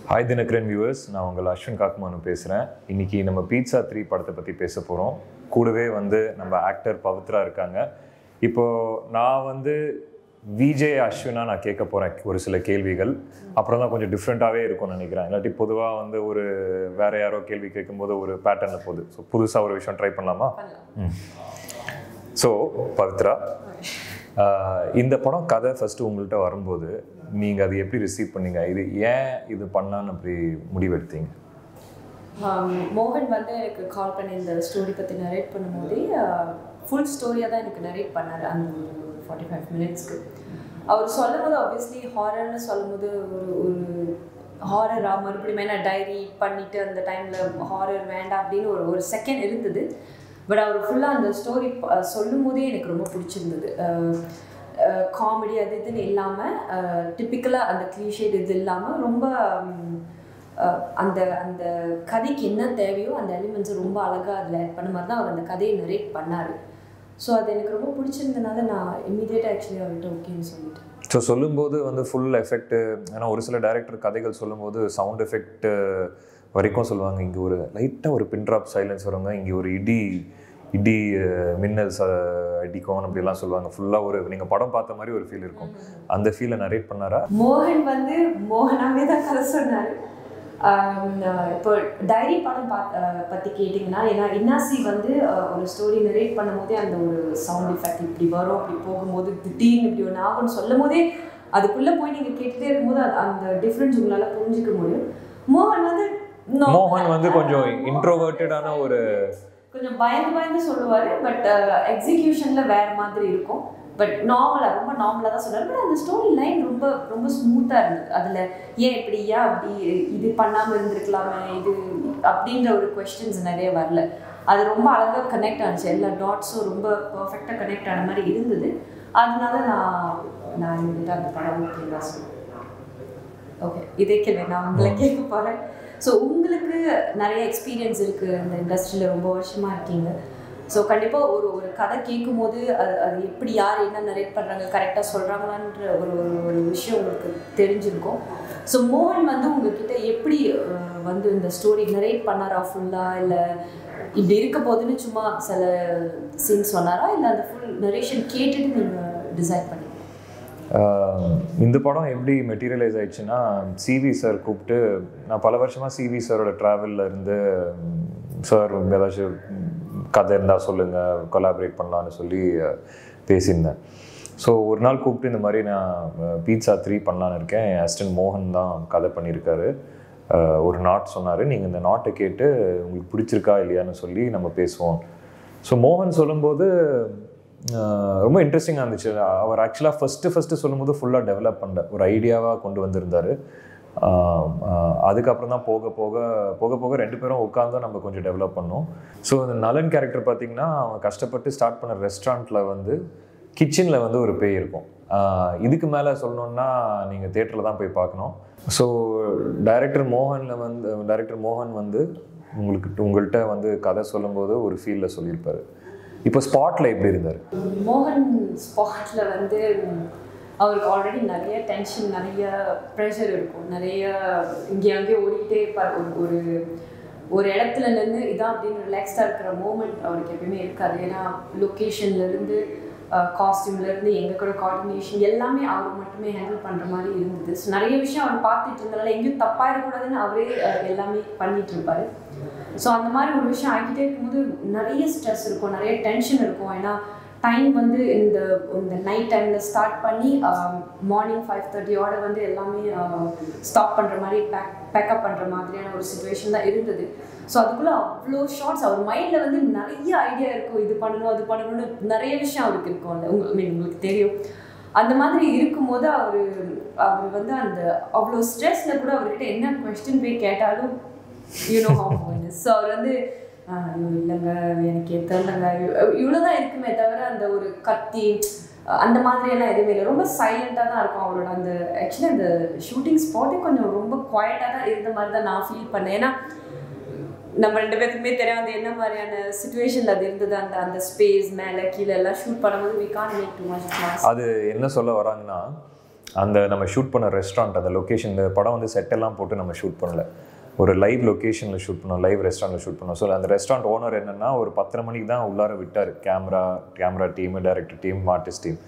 Hi Dinakaran viewers நான் உங்கள் அஸ்வின் காக்குமானு பேசுகிறேன் இன்னைக்கு நம்ம பீட்சா த்ரீ படத்தை பற்றி பேச போகிறோம் கூடவே வந்து நம்ம ஆக்டர் பவித்ரா இருக்காங்க இப்போ நான் வந்து விஜே அஸ்வினா நான் கேட்க போகிறேன் ஒரு சில கேள்விகள் அப்புறம் தான் கொஞ்சம் டிஃப்ரெண்ட்டாகவே இருக்கும்னு நினைக்கிறேன் இல்லாட்டி பொதுவாக வந்து ஒரு வேற யாரோ கேள்வி கேட்கும்போது ஒரு பேட்டர்னில் போகுது ஸோ புதுசாக ஒரு விஷயம் ட்ரை பண்ணலாமா ம் ஸோ பவித்ரா ஆஹ் இந்த படம் கதை ஃபஸ்ட்டு உங்கள்கிட்ட வரும்போது நீங்கள் அது எப்படி ரிசீவ் பண்ணீங்க இது ஏன் இது பண்ணான்னு அப்படி முடிவெடுத்தீங்க ஆம், மோகன் வந்து எனக்கு கால் பண்ணி இந்த ஸ்டோரி பற்றி நரேட் பண்ணும்போதே ஃபுல் ஸ்டோரியாக தான் எனக்கு நரேட் பண்ணார் அந்த ஒரு ஃபார்ட்டி ஃபைவ் மினிட்ஸ்க்கு அவர் சொல்லும் போது ஆப்வியஸ்லி ஹாரர்னு சொல்லும் போது ஒரு ஒரு ஹாரரா மறுபடியும் என்ன டைரி பண்ணிட்டு அந்த டைமில் ஹாரர் வேண்டாம் அப்படின்னு ஒரு ஒரு செகண்ட் இருந்தது பட் அவர் ஃபுல்லாக அந்த ஸ்டோரி சொல்லும் போதே எனக்கு ரொம்ப பிடிச்சிருந்தது காமெடி அது இதுன்னு இல்லாமல் டிப்பிக்கலாக அந்த க்ளீஷேட் இது இல்லாமல் ரொம்ப ம், அஹ் அந்த அந்த கதைக்கு என்ன தேவையோ அந்த எலிமெண்ட்ஸை ரொம்ப அழகாக அதில் ஆட் பண்ண மாதிரி தான் அவர் அந்த கதையை நரேட் பண்ணார் ஸோ அது எனக்கு ரொம்ப பிடிச்சிருந்தனால நான் இம்மீடியட்டாக ஆக்சுவலி அவர்கிட்ட ஓகேன்னு சொல்லிட்டேன் ஸோ சொல்லும்போது வந்து ஃபுல் எஃபெக்ட் ஏன்னா ஒரு சில டைரக்டர் கதைகள் சொல்லும்போது சவுண்ட் எஃபெக்ட் வரைக்கும் சொல்லுவாங்க இங்கே ஒரு லைட்டாக ஒரு பின் ட்ராப் சைலன்ஸ் வருவாங்க இங்கே ஒரு இடி இடி அஹ், மின்னல் ச அடிக்கும் அப்படிலாம் சொல்லுவாங்க ஃபுல்லாக ஒரு நீங்கள் படம் பார்த்த மாதிரி ஒரு ஃபீல் இருக்கும் அந்த ஃபீலை நரேட் பண்ணாரா மோகன் வந்து மோகனாவே தான் கதை சொன்னார் இப்போ டைரி படம் பா அஹ் பற்றி கேட்டிங்கன்னா ஏன்னா இன்னாசி வந்து அஹ், ஒரு ஸ்டோரி நரேட் பண்ணும்போதே அந்த ஒரு சவுண்ட் எஃபெக்ட் இப்படி வரும் அப்படி போகும்போது திடீர்னு இப்படி ஒன்று ஆகும்னு சொல்லும் போதே அதுக்குள்ளே போய் நீங்கள் கேட்டுட்டே இருக்கும்போது அது- அந்த டிஃப்ரென்ஸ் உங்களால் புரிஞ்சுக்க முடியும் மோகன் வந்து no. மோகன் வந்து கொஞ்சம் இன்ட்ரோவர்ட்டடான ஒரு கொஞ்சம் பயந்து பயந்து சொல்லுவார் பட் எக்ஸிக்யூஷனில் வேறு மாதிரி இருக்கும் பட் நார்மலாக ரொம்ப நார்மலாக தான் சொல்லுவார் பட் அந்த ஸ்டோரி லைன் ரொம்ப ரொம்ப ஸ்மூத்தாக இருந்தது அதில் ஏன் இப்படி ஏன் அப்படி இது பண்ணாமல் இருந்திருக்கலாமே இது அப்படின்ற ஒரு கொஸ்டின்ஸ் நிறைய வரல அது ரொம்ப அழகாக கனெக்ட் ஆனிச்சு எல்லா டாட்ஸும் ரொம்ப பர்ஃபெக்டாக கனெக்ட் ஆன மாதிரி இருந்தது அதனால நான் நான் இந்த அந்த படம் ஓகே தான் சொல்லுவேன் ஓகே இதே கேள்வி நான் உங்களை கேட்க போகிறேன் ஸோ உங்களுக்கு நிறைய எக்ஸ்பீரியன்ஸ் இருக்குது இந்த இண்டஸ்ட்ரியில் ரொம்ப வருஷமாக இருக்கீங்க ஸோ கண்டிப்பாக ஒரு ஒரு கதை கேட்கும்போது அது அது எப்படி யார் என்ன நரேட் பண்ணுறாங்க கரெக்டாக சொல்கிறாங்களான்ற ஒரு ஒரு ஒரு விஷயம் உங்களுக்கு தெரிஞ்சிருக்கும் ஸோ மோகன் வந்து உங்ககிட்ட எப்படி அஹ், வந்து இந்த ஸ்டோரி நரேட் பண்ணாரா ஃபுல்லாக இல்லை இப்படி இருக்க போதுன்னு சும்மா சில சீன் சொன்னாரா இல்லை அந்த ஃபுல் நரேஷன் கேட்டுட்டு நீங்கள் டிசைட் பண்ணீங்க ஆஹ் இந்த படம் எப்படி மெட்டீரியலைஸ் ஆயிடுச்சுன்னா சிவி சார் கூப்பிட்டு நான் பல வருஷமாக சிவி சாரோட ட்ராவலில் இருந்து சார் ஏதாச்சும் கதை இருந்தால் சொல்லுங்கள் கொலாபரேட் பண்ணலான்னு சொல்லி அஹ், பேசியிருந்தேன் ஸோ ஒரு நாள் கூப்பிட்டு இந்த மாதிரி நான் பீட்சா த்ரீ பண்ணலான்னு இருக்கேன் என் அசிஸ்டன்ட் மோகன் தான் கதை பண்ணியிருக்காரு ஆஹ் ஒரு நாட் சொன்னார் நீங்கள் இந்த நாட்டை கேட்டு உங்களுக்கு பிடிச்சிருக்கா இல்லையான்னு சொல்லி நம்ம பேசுவோம் ஸோ மோகன் சொல்லும்போது ஆஹ் ரொம்ப இன்ட்ரெஸ்டிங்காக இருந்துச்சு அவர் ஆக்சுவலாக ஃபஸ்ட்டு ஃபஸ்ட்டு சொல்லும்போது ஃபுல்லாக டெவலப் பண்ணல ஒரு ஐடியாவாக கொண்டு வந்திருந்தார் ஆஹ் ஆஹ் அதுக்கப்புறம் தான் போக போக போக போக ரெண்டு பேரும் உட்காந்து நம்ம கொஞ்சம் டெவலப் பண்ணோம் ஸோ அந்த நலன் கேரக்டர் பார்த்தீங்கன்னா அவன் கஷ்டப்பட்டு ஸ்டார்ட் பண்ண ரெஸ்டாரண்ட்டில் வந்து கிச்சனில் வந்து ஒரு பேய் இருக்கும் ஆஹ் இதுக்கு மேலே சொல்லணுன்னா நீங்கள் தேட்டரில் தான் போய் பார்க்கணும் ஸோ டைரக்டர் மோகனில் வந்து டைரக்டர் மோகன் வந்து உங்களுக்கு உங்கள்கிட்ட வந்து கதை சொல்லும்போது ஒரு ஃபீலில் சொல்லியிருப்பாரு இப்போ ஸ்பாட்டில் எப்படி இருந்தார் மோகன் ஸ்பாட்டில் வந்து அவருக்கு ஆல்ரெடி நிறைய டென்ஷன் நிறைய ப்ரெஷர் இருக்கும் நிறைய இங்கே அங்கேயே ஓடிக்கிட்டே இருப்பார் ஒரு ஒரு ஒரு இடத்துல நின்று இதான் அப்படின்னு ரிலாக்ஸ்டாக இருக்கிற மூமெண்ட் அவருக்கு எப்பயுமே இருக்காது ஏன்னா லொக்கேஷன்லேருந்து காஸ்டியூம்லேருந்து எங்கள் கூட கோஆர்டினேஷன் எல்லாமே அவர் மட்டுமே ஹேண்டில் பண்ணுற மாதிரி இருந்தது ஸோ நிறைய விஷயம் அவர் பார்த்துட்டு இருந்தனால எங்கேயும் தப்பாயிடக்கூடாதுன்னு அவரே அஹ், எல்லாமே பண்ணிட்டு இருப்பாரு ஸோ அந்த மாதிரி ஒரு விஷயம் ஆகிட்டே இருக்கும்போது நிறைய ஸ்ட்ரெஸ் இருக்கும் நிறைய டென்ஷன் இருக்கும் ஏன்னா டைம் வந்து இந்த இந்த நைட் டைமில் ஸ்டார்ட் பண்ணி மார்னிங் ஃபைவ் தேர்ட்டியோட வந்து எல்லாமே ஸ்டாப் பண்ணுற மாதிரி பேக் பேக்கப் பண்ணுற மாதிரியான ஒரு சுச்சுவேஷன் தான் இருந்தது ஸோ அதுக்குள்ளே அவ்வளோ ஷார்ட்ஸ் அவர் மைண்டில் வந்து நிறைய ஐடியா இருக்கும் இது பண்ணணும் அது பண்ணணும்னு நிறைய விஷயம் அவருக்கு இருக்கும்ல உங்க ஐ மீன் உங்களுக்கு தெரியும் அந்த மாதிரி இருக்கும்போது அவர் அவர் வந்து அந்த அவ்வளோ ஸ்ட்ரெஸ்ல கூட அவர்கிட்ட என்ன கொஸ்டின் போய் கேட்டாலும் யூனோ ஸோ அவர் வந்து "ஆஹ், ஐயோ இல்லைங்க எனக்கு தெரியலங்க இவ்வளோதான் இருக்குமே தவிர அந்த ஒரு கத்தி அந்த மாதிரியெல்லாம் எதுவுமே இல்லை ரொம்ப சைலண்டாக தான் இருக்கும் அவரோட அந்த ஆக்சுவலி அந்த ஷூட்டிங் ஸ்பாட்டே கொஞ்சம் ரொம்ப குவாய்ட்டாக தான் இருந்த மாதிரி தான் நான் ஃபீல் பண்ணேன் ஏன்னா நம்ம ரெண்டு பேருக்குமே தெரியும் அது என்ன மாதிரியான சுச்சுவேஷனில் அது இருந்தது அந்த அந்த ஸ்பேஸ் மேலே கீழே எல்லாம் ஷூட் பண்ணும்போது we can make too much அது என்ன சொல்ல வராங்கன்னா அந்த நம்ம ஷூட் பண்ண ரெஸ்டாரண்ட் அந்த லொக்கேஷன் இந்த படம் வந்து செட்டெல்லாம் போட்டு நம்ம ஷூட் பண்ணல ஒரு லைவ் லொக்கேஷனில் ஷூட் பண்ணோம் லைவ் ரெஸ்டாரண்ட்டில் ஷூட் பண்ணோம் ஸோ அந்த ரெஸ்டாரண்ட் ஓனர் என்னென்னா ஒரு பத்தரை மணிக்கு தான் உள்ளார விட்டார் camera camera team director team artist team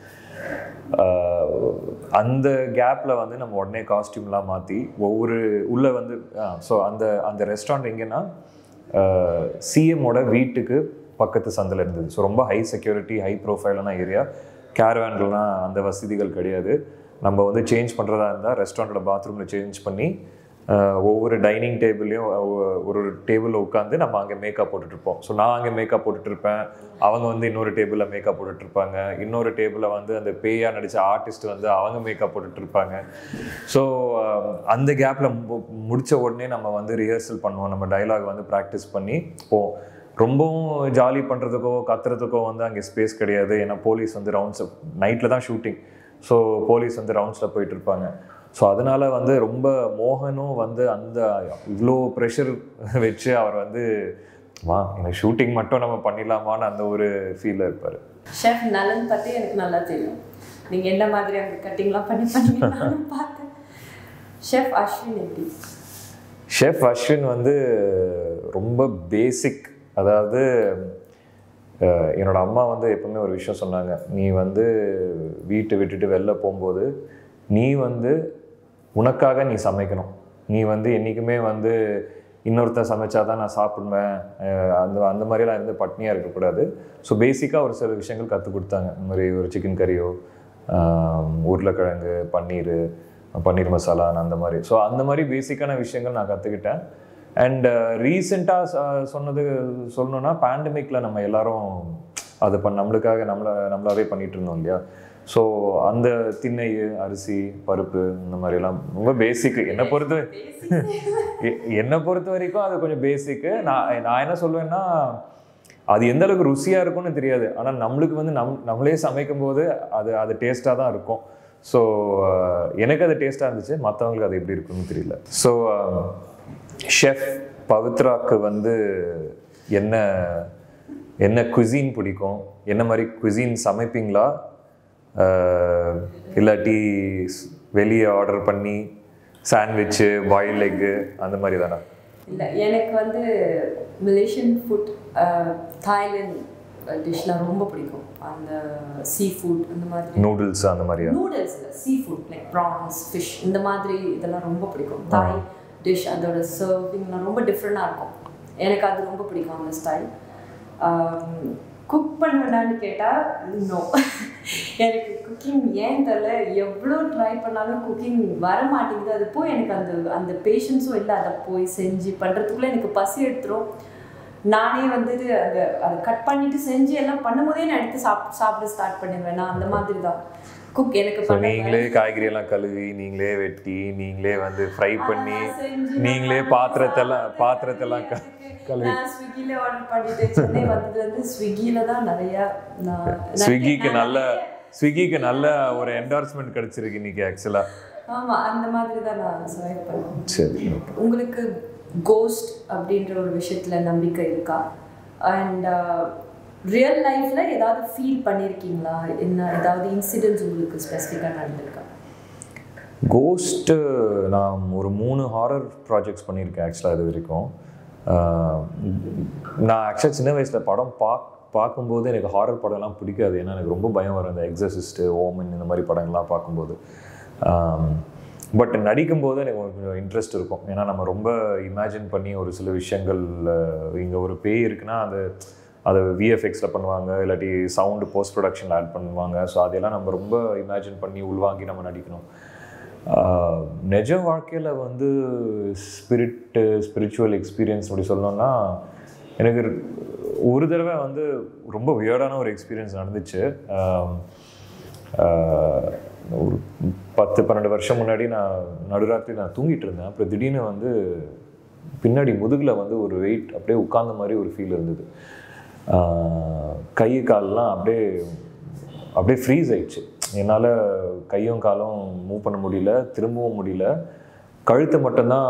அந்த கேப்பில் வந்து நம்ம உடனே காஸ்டியூம்லாம் மாற்றி ஒவ்வொரு உள்ளே வந்து ஸோ அந்த அந்த ரெஸ்டாரண்ட் எங்கேன்னா சிஎம்மோட வீட்டுக்கு பக்கத்து சந்தில் இருந்தது ஸோ ரொம்ப ஹை செக்யூரிட்டி ஹை ப்ரொஃபைலான ஏரியா கேரவேன்லாம் அந்த வசதிகள் கிடையாது நம்ம வந்து சேஞ்ச் பண்ணுறதா இருந்தால் ரெஸ்டாரண்ட்டோட பாத்ரூமில் சேஞ்ச் பண்ணி ஆஹ், ஒவ்வொரு டைனிங் டேபிள்லையும் ஒரு டேபிளில் உட்காந்து நம்ம அங்கே மேக்கப் போட்டுட்டு இருப்போம் ஸோ நான் அங்கே மேக்கப் போட்டுட்டு இருப்பேன் அவங்க வந்து இன்னொரு டேபிளில் மேக்கப் போட்டுட்டு இருப்பாங்க இன்னொரு டேபிளில் வந்து அந்த பேயா நடித்த ஆர்டிஸ்ட் வந்து அவங்க மேக்கப் போட்டுட்டு இருப்பாங்க ஸோ அந்த கேப்பில் முடிச்ச உடனே நம்ம வந்து ரிஹர்சல் பண்ணுவோம் நம்ம டைலாக் வந்து ப்ராக்டிஸ் பண்ணி போவோம் ரொம்பவும் ஜாலி பண்ணுறதுக்கோ கத்துறதுக்கோ வந்து அங்கே ஸ்பேஸ் கிடையாது ஏன்னா போலீஸ் வந்து ரவுண்ட்ஸ் நைட்டில் தான் ஷூட்டிங் ஸோ போலீஸ் வந்து ரவுண்ட்ஸில் போயிட்டு இருப்பாங்க ஸோ அதனால வந்து ரொம்ப மோகனும் வந்து அந்த இவ்வளோ ப்ரெஷர் வச்சு அவர் வந்து வா எனக்கு ஷூட்டிங் மட்டும் நம்ம பண்ணிடலாமான்னு அந்த ஒரு ஃபீலில் இருப்பார் ஷெஃப் நலன் பற்றி எனக்கு நல்லா தெரியும் நீங்கள் என்ன மாதிரி அங்கே கட்டிங்லாம் பண்ணி பண்ணீங்க நானும் பார்த்தேன் ஷெஃப் அஸ்வின் எப்படி ஷெஃப் அஸ்வின் வந்து ரொம்ப பேசிக் அதாவது அஹ், என்னோட அம்மா வந்து எப்பவுமே ஒரு விஷயம் சொன்னாங்க நீ வந்து வீட்டை விட்டுட்டு வெளில போகும்போது நீ வந்து உனக்காக நீ சமைக்கணும் நீ வந்து என்றைக்குமே வந்து இன்னொருத்தன் சமைச்சாதான் நான் சாப்பிடுவேன் அஹ், அந்த அந்த மாதிரிலாம் இருந்து பட்னியாக இருக்கக்கூடாது ஸோ பேசிக்காக ஒரு சில விஷயங்கள் கற்றுக் கொடுத்தாங்க இந்த மாதிரி ஒரு சிக்கன் கறியோ ஆஹ், உருளைக்கிழங்கு பன்னீர் பன்னீர் மசாலா அந்த மாதிரி ஸோ அந்த மாதிரி பேசிக்கான விஷயங்கள் நான் கற்றுக்கிட்டேன் அண்ட் ரீசெண்டாக சொன்னது சொல்லணும்னா பேண்டமிக்கில் நம்ம எல்லாரும் அது பண்ண நம்மளுக்காக நம்மள நம்மளாவே பண்ணிட்டு இருந்தோம் இல்லையா ஸோ அந்த திண்ணை அரிசி பருப்பு இந்த மாதிரிலாம் ரொம்ப பேசிக் என்னை பொறுத்த எ- என்னை பொறுத்த வரைக்கும் அது கொஞ்சம் பேசிக்கு நான் நான் என்ன சொல்லுவேன்னா அது எந்த அளவுக்கு ருசியாக இருக்கும்னு தெரியாது ஆனால் நம்மளுக்கு வந்து நம் நம்மளே சமைக்கும் போது அது அது டேஸ்ட்டாக தான் இருக்கும் ஸோ எனக்கு அது டேஸ்ட்டாக இருந்துச்சு மற்றவங்களுக்கு அது எப்படி இருக்குன்னு தெரியல ஸோ ஷெஃப் பவித்ராக்கு வந்து என்ன என்ன குசின் பிடிக்கும் என்ன மாதிரி குசின் சமைப்பீங்களா அஹ், இல்லாட்டி ஸ்- வெளியே ஆர்டர் பண்ணி சாண்ட்விட்சு பாயில் எக்கு அந்த மாதிரி தானே இல்லை எனக்கு வந்து மலேசியன் ஃபுட் தாய்லாந்து டிஷ்லாம் ரொம்ப பிடிக்கும் அந்த சீ ஃபுட் அந்த மாதிரி நூடுல்ஸ் அந்த மாதிரியா நூடுல்ஸ் இல்லை seafood like prawns fish இந்த மாதிரி இதெல்லாம் ரொம்ப பிடிக்கும் தாய் டிஷ் அதோட சர்விங்லாம் ரொம்ப டிஃப்ரெண்டாக இருக்கும் எனக்கு அது ரொம்ப பிடிக்கும் அந்த ஸ்டைல் குக் பண்ணுவேனான்னு கேட்டால் நோ எனக்கு குக்கிங் ஏன் தெரியல எவ்வளோ ட்ரை பண்ணாலும் குக்கிங் வர மாட்டேங்குது அது போய் எனக்கு அந்த அந்த பேஷன்ஸும் இல்லை அதை போய் செஞ்சு பண்ணுறதுக்குள்ளே எனக்கு பசி எடுத்துரும் நானே வந்துட்டு அந்த அதை கட் பண்ணிட்டு செஞ்சு எல்லாம் பண்ணும்போதே நான் எடுத்து சாப் சாப்பிட ஸ்டார்ட் பண்ணிடுவேன் நான் அந்த மாதிரி தான் குக் எனக்கு ஸோ பண்ண நீங்களே காய்கறி எல்லாம் கழுவி நீங்களே வெட்டி நீங்களே வந்து ஃப்ரை பண்ணி அதெல்லாம் செஞ்சு நீங்களே நான் பாத்திரத்தெல்லாம் சாப்பிட்டு பாத்திரத்தெல்லாம் க- எனக்கு கழுவி நான் ஸ்விக்கில ஆர்டர் பண்ணிட்டு சென்னை வந்ததுல இருந்து ஸ்விக்கில தான் நிறைய நான் நிறைய- ஸ்விக்கிக்கு நான் நல்ல நிறைய- ஸ்விக்கிக்கு நல்ல ஒரு என்டார்ஸ்மெண்ட் கிடைச்சிருக்கு இன்னைக்கு ஆக்சுவலா ஆமா அந்த மாதிரி தான் நான் சர்வை பண்ணுவேன் சரி உங்களுக்கு கோஸ்ட் அப்படின்ற ஒரு விஷயத்துல நம்பிக்கை இருக்கா அண்ட் ரியல் லைஃப்ல ஏதாவது ஃபீல் பண்ணியிருக்கீங்களா என்ன ஏதாவது இன்சிடென்ட்ஸ் உங்களுக்கு ஸ்பெசிஃபிக்காக நடந்திருக்கா கோஸ்ட்டு நான் ஒரு மூணு ஹாரர் ப்ராஜெக்ட்ஸ் பண்ணியிருக்கேன் ஆக்சுவலாக இது வரைக்கும் ஆஹ் நான் ஆக்சுவலாக சின்ன வயசில் படம் பாக் பார்க்கும்போது எனக்கு ஹாரர் படம்லாம் பிடிக்காது ஏன்னா எனக்கு ரொம்ப பயம் வரும் இந்த எக்ஸசிஸ்ட்டு ஓமன் இந்த மாதிரி படங்கள்லாம் பார்க்கும்போது பட் நடிக்கும்போது எனக்கு கொஞ்சம் இன்ட்ரெஸ்ட் இருக்கும் ஏன்னா நம்ம ரொம்ப இமேஜின் பண்ணி ஒரு சில விஷயங்கள் இங்கே ஒரு பேய் இருக்குன்னா அது அதை விஎஃப்எக்ஸில் பண்ணுவாங்க இல்லாட்டி சவுண்டு போஸ்ட் ப்ரொடக்ஷனில் ஆட் பண்ணுவாங்க ஸோ அதெல்லாம் நம்ம ரொம்ப இமேஜின் பண்ணி உள்வாங்கி நம்ம நடிக்கணும் ஆஹ் நிஜ வாழ்க்கையில் வந்து ஸ்பிரிட்டு ஸ்பிரிச்சுவல் எக்ஸ்பீரியன்ஸ் அப்படி சொல்லணும்னா எனக்கு ஒரு தடவை வந்து ரொம்ப வியர்டான ஒரு எக்ஸ்பீரியன்ஸ் நடந்துச்சு ஆஹ் ஆஹ் ஒரு பத்து பன்னெண்டு வருஷம் முன்னாடி நான் நடுராத்திரி நான் தூங்கிட்டு இருந்தேன் அப்புறம் திடீர்னு வந்து பின்னாடி முதுகில் வந்து ஒரு வெயிட் அப்படியே உட்கார்ந்த மாதிரி ஒரு ஃபீல் இருந்தது ஆஹ் கை கால்லாம் அப்படியே அப்படியே ஃப்ரீஸ் ஆயிடுச்சு என்னால் கையும் காலும் மூவ் பண்ண முடியல திரும்பவும் முடியல கழுத்து மட்டும்தான்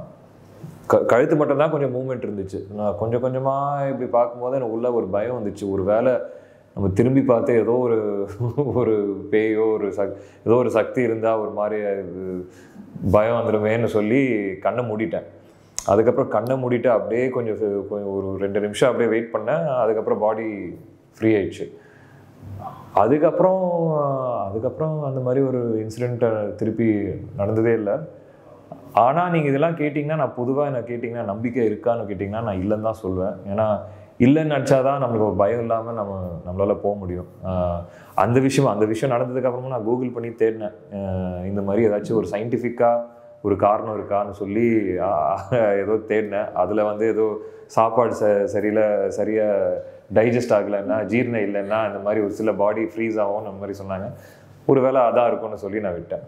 க கழுத்து மட்டும்தான் கொஞ்சம் மூவ்மெண்ட் இருந்துச்சு நான் கொஞ்சம் கொஞ்சமாக இப்படி பார்க்கும்போது எனக்கு உள்ள ஒரு பயம் வந்துச்சு ஒரு வேளை நம்ம திரும்பி பார்த்து ஏதோ ஒரு ஒரு பேயோ ஒரு சக் ஏதோ ஒரு சக்தி இருந்தால் ஒரு மாதிரி இது பயம் வந்துடுமேன்னு சொல்லி கண்ணை மூடிட்டேன் அதுக்கப்புறம் கண்ணை மூடிட்டு அப்படியே கொஞ்சம் ஃப- கொஞ்சம் ஒரு ரெண்டு நிமிஷம் அப்படியே வெயிட் பண்ணேன் அதுக்கப்புறம் பாடி ஃப்ரீ ஆயிடுச்சு அதுக்கப்புறம் அதுக்கப்புறம் அந்த மாதிரி ஒரு இன்சிடெண்ட்டை திருப்பி நடந்ததே இல்லை ஆனால் நீங்கள் இதெல்லாம் கேட்டிங்கன்னா நான் பொதுவாக என்ன கேட்டிங்கன்னா நம்பிக்கை இருக்கான்னு கேட்டிங்கன்னா நான் இல்லைன்னு தான் சொல்லுவேன் ஏன்னா இல்லைன்னு நினச்சாதான் நம்மளுக்கு ஒரு பயம் இல்லாமல் நம்ம நம்மளால் போக முடியும் ஆஹ் அந்த விஷயம் அந்த விஷயம் நடந்ததுக்கப்புறமா நான் கூகுள் பண்ணி தேடினேன் ஆஹ் இந்த மாதிரி ஏதாச்சும் ஒரு சயின்டிஃபிக்காக ஒரு காரணம் இருக்கான்னு சொல்லி ஆஹ் ஏதோ தேடினேன் அதில் வந்து ஏதோ சாப்பாடு ச சரியில்லை சரியாக டைஜஸ்ட் ஆகலைன்னா ஜீரணம் இல்லைன்னா இந்த மாதிரி ஒரு சில பாடி ஃப்ரீஸ் ஆகும் அந்த மாதிரி சொன்னாங்க ஒருவேளை அதான் இருக்கும்னு சொல்லி நான் விட்டேன்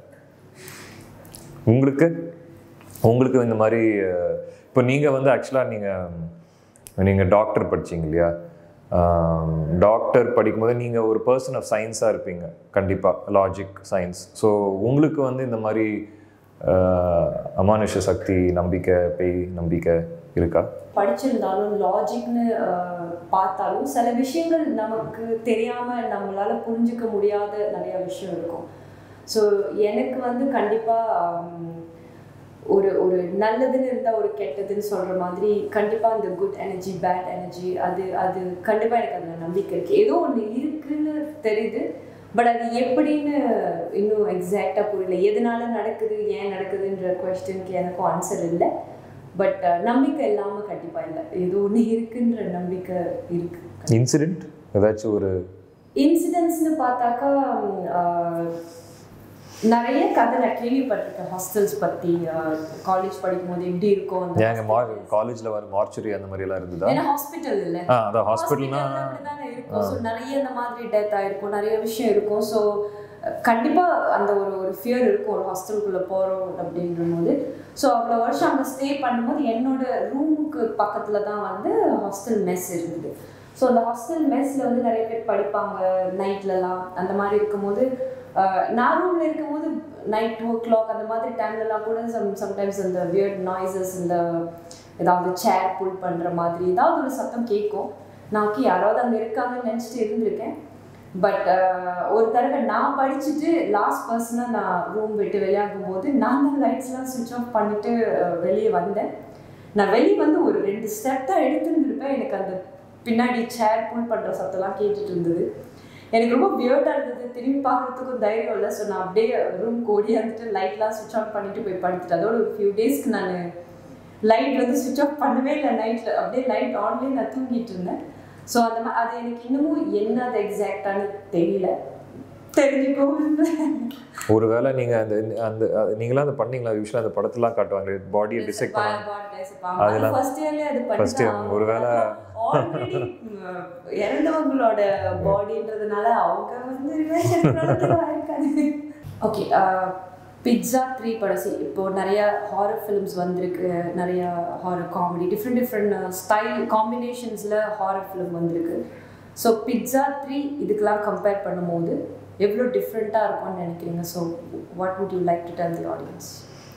உங்களுக்கு உங்களுக்கு இந்த மாதிரி அஹ், இப்போ நீங்கள் வந்து ஆக்சுவலாக நீங்கள் நீங்கள் டாக்டர் படிச்சீங்க இல்லையா டாக்டர் படிக்கும்போது நீங்கள் ஒரு பர்சன் ஆஃப் சயின்ஸாக இருப்பீங்க கண்டிப்பாக லாஜிக் சயின்ஸ் ஸோ உங்களுக்கு வந்து இந்த மாதிரி அஹ், அமானுஷ சக்தி நம்பிக்கை பேய் நம்பிக்கை இருக்கா படிச்சிருந்தாலும் லாஜிக்னு பார்த்தாலும் சில விஷயங்கள் நமக்கு தெரியாமல் நம்மளால் புரிஞ்சுக்க முடியாத நிறைய விஷயம் இருக்கும் ஸோ எனக்கு வந்து கண்டிப்பாக ஒரு ஒரு நல்லதுன்னு இருந்தால் ஒரு கெட்டதுன்னு சொல்கிற மாதிரி கண்டிப்பாக அந்த குட் எனர்ஜி பேட் எனர்ஜி அது அது கண்டிப்பாக எனக்கு அதில் நம்பிக்கை இருக்குது ஏதோ ஒன்று இருக்குன்னு தெரியுது பட் அது எப்படின்னு இன்னும் எக்ஸாக்டாக புரியல எதனால நடக்குது ஏன் நடக்குதுன்ற கொஸ்டினுக்கு எனக்கும் ஆன்சர் இல்லை பட் நம்பிக்கை இல்லாமல் கண்டிப்பாக இல்லை ஏதோ ஒன்று இருக்குன்ற நம்பிக்கை இருக்குது இன்சிடெண்ட் ஏதாச்சும் ஒரு இன்சிடென்ட்ஸ்னு பார்த்தாக்கா ம், ஆஹ், நிறைய கதை நான் கேள்விப்பட்டிருக்கேன் ஹாஸ்டல்ஸ் பற்றி காலேஜ் படிக்கும்போது எப்படி இருக்கும் அந்த ஏங்க மா காலேஜில் வர மார்ச்சுரி அந்த மாதிரி எல்லாம் இருந்ததா ஏன்னா ஹாஸ்பிட்டல் இல்லை ஆ அதான் ஹாஸ்பிட்டல்னா ஹாஸ்பிட்டல்ல அப்படிதானே இருக்கும் ஸோ நிறைய இந்த மாதிரி டெத் ஆயிருக்கும் நிறைய விஷயம் இருக்கும் ஸோ கண்டிப்பாக அந்த ஒரு ஒரு ஃபியர் இருக்கும் ஒரு ஹாஸ்டலுக்குள்ளே போகிறோம் அப்படின்ற போது ஸோ அவ்வளோ வருஷம் அங்கே ஸ்டே பண்ணும்போது என்னோட ரூமுக்கு பக்கத்தில் தான் வந்து ஹாஸ்டல் மெஸ் இருந்தது ஸோ அந்த ஹாஸ்டல் மெஸ்ஸில் வந்து நிறைய பேர் படிப்பாங்க நைட்லலாம் அந்த மாதிரி இருக்கும்போது ஆஹ், நான் ரூமில் இருக்கும்போது நைட் டூ ஓ கிளாக் அந்த மாதிரி டைம்லலாம் கூட சம் சம்டைம்ஸ் அந்த வியர்ட் நாய்ஸஸ் இந்த ஏதாவது சேர் புல் பண்ணுற மாதிரி ஏதாவது ஒரு சத்தம் கேட்கும் நான் ஓகே யாராவது அங்கே இருக்காங்கன்னு நினச்சிட்டு இருந்திருக்கேன் பட் ஒரு தடவை நான் படிச்சுட்டு லாஸ்ட் பர்சனாக நான் ரூம் விட்டு வெளியாகும் போது நான் தான் லைட்ஸ்லாம் சுவிட்ச் ஆஃப் பண்ணிட்டு அஹ், வெளியே வந்தேன் நான் வெளியே வந்து ஒரு ரெண்டு ஸ்டெப் தான் எடுத்துருந்துருப்பேன் எனக்கு அந்த பின்னாடி சேர் புல் பண்ணுற சத்தம்லாம் கேட்டுட்டு இருந்தது எனக்கு ரொம்ப வியர்டாக இருந்தது திரும்பி பார்க்கறதுக்கும் தைரியம் இல்லை ஸோ நான் அப்படியே ரூம் ஓடியாந்துட்டு லைட்லாம் சுவிட்ச் ஆஃப் பண்ணிட்டு போய் படுத்துட்டேன் அதோட ஒரு ஃபியூ டேஸ்க்கு நான் லைட் வந்து சுவிட்ச் ஆஃப் பண்ணவே இல்லை நைட்டில் அப்படியே லைட் ஆன்லேயே நான் தூங்கிட்டு இருந்தேன் ஸோ அந்த மாதிரி அது எனக்கு இன்னமும் என்ன அது எக்ஸாக்டானு தெரியல தெரிஞ்சுக்கோங்க ஒருவேளை நீங்கள் அந்த அந்த அது- நீங்களாம் அதை பண்ணீங்களா யூஸ்வலாக அந்த படத்துலாம் காட்டுவாங்க பாடியை டிசெக்ட் பண்ண அதெல்லாம் ஃபர்ஸ்ட் இயர்லயே அது First year, ஒருவேளை- ஆல்ரெடி இறந்தவங்களோட பாடின்றதுனால அவங்க வந்து இருக்காது ஓகே பிட்ஸா த்ரீ படம் see, இப்போ நிறைய ஹாரர் ஃபிலிம்ஸ் வந்திருக்கு நிறைய horror comedy different different style காம்பினேஷன்ஸில் ஹாரர் ஃபிலிம் வந்திருக்கு ஸோ பிட்ஸா த்ரீ இதுக்கெல்லாம் கம்பேர் பண்ணும்போது எவ்வளோ டிஃப்ரெண்ட்டாக இருக்கும்னு நினைக்கிறீங்க so what would you like to tell the audience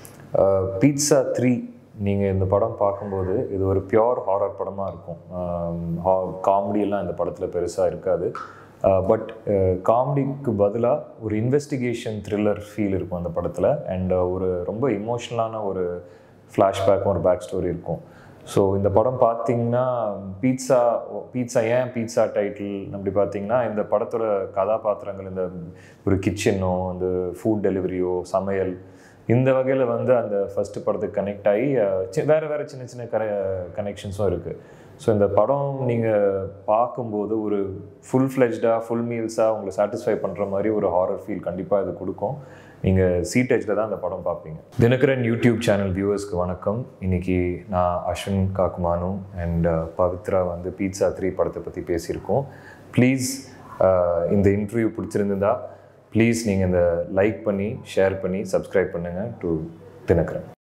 pizza three நீங்கள் இந்த படம் பார்க்கும்போது இது ஒரு பியோர் ஹாரர் படமாக இருக்கும் காமெடியெல்லாம் இந்த படத்தில் பெருசாக இருக்காது பட் காமெடிக்கு பதிலாக ஒரு இன்வெஸ்டிகேஷன் த்ரில்லர் ஃபீல் இருக்கும் அந்த படத்தில் அண்ட் ஒரு ரொம்ப இமோஷ்னலான ஒரு ஃப்ளாஷ்பேக்கும் ஒரு பேக் ஸ்டோரி இருக்கும் ஸோ இந்த படம் பார்த்தீங்கன்னா பீட்சா பீட்சா ஏன் பீட்சா டைட்டில் அப்படி பார்த்தீங்கன்னா இந்த படத்தோட கதாபாத்திரங்கள் இந்த ஒரு கிச்சனோ இந்த ஃபுட் டெலிவரியோ சமையல் இந்த வகையில் வந்து அந்த ஃபஸ்ட்டு படத்துக்கு கனெக்ட் ஆகி அஹ், சி- வேறு வேறு சின்ன சின்ன கர கனெக்ஷன்ஸும் இருக்குது ஸோ இந்த படம் நீங்கள் பார்க்கும்போது ஒரு ஃபுல் ஃப்ளெஜ்டாக ஃபுல் மீல்ஸாக உங்களை சாட்டிஸ்ஃபை பண்ணுற மாதிரி ஒரு ஹாரர் ஃபீல் கண்டிப்பாக இது கொடுக்கும் நீங்கள் சீட்டேஜில் தான் அந்த படம் பார்ப்பீங்க தினகரன் யூடியூப் சேனல் வியூவர்ஸ்க்கு வணக்கம் இன்னைக்கு நான் அஸ்வின் காக்குமானு அண்ட் பவித்ரா வந்து பீட்சா த்ரீ படத்தை பற்றி பேசியிருக்கோம் ப்ளீஸ் இந்த இன்டர்வியூ பிடிச்சிருந்ததா ப்ளீஸ் நீங்கள் இந்த லைக் பண்ணி ஷேர் பண்ணி சப்ஸ்கிரைப் பண்ணுங்கள் டு தினகரன்